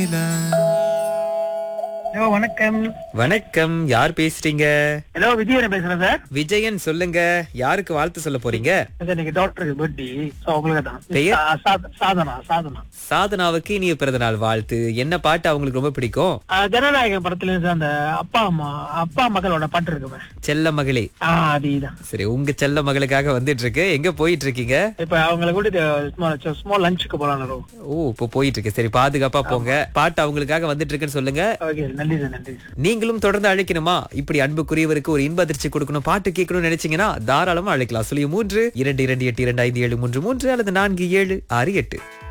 Hello வணக்கம் வணக்கம் யார் பேசுறீங்க ஹலோ விஜயன் பேசுறேன் சார் விஜயன் சொல்லுங்க யாருக்கு வாழ்த்து சொல்ல போறீங்க சார் இன்னைக்கு டாக்டருக்கு பர்த்டே ஸோ உங்களுக்கு தான் பெயர்? சா- சா- சாதனா சாதனா சாதனாவுக்கு இனிய பிறந்தநாள் வாழ்த்து என்ன பாட்டு அவங்களுக்கு ரொம்ப பிடிக்கும் ஆ, ஜனநாயகம் படத்துல இருந்து அந்த அப்பா அம்மா அப்பா மகளோட பாட்டு இருக்குமே செல்ல மகளே ஆ அதுதான் சரி உங்க செல்ல மகளுக்காக வந்துட்டு இருக்கு எங்க போயிட்டு இருக்கீங்க இப்ப அவங்களை கூட்டிட்டு ஸ்மால் லஞ்சுக்கு போலாம் ஓ இப்போ போயிட்டு இருக்கு சரி பாதுகாப்பா போங்க பாட்டு அவங்களுக்காக வந்துட்டு இருக்குன்னு சொல்லுங்க ஓகே நன்றி சார் நன்றி சார் நீங்களும் தொடர்ந்து அழைக்கணுமா இப்படி அன்புக்குரியவருக்கு ஒரு இன்ப அதிர்ச்சி கொடுக்கணும் பாட்டு கேட்கணும்னு நினைச்சீங்கன்னா தாராளமா அழைக்கலாம் சொல்லி மூன்று இரண்டு இரண்டு எட்டு இரண்டு ஐந்து ஏழு மூன்று மூன்று அல்லது நான்கு ஏழு ஆறு எட்டு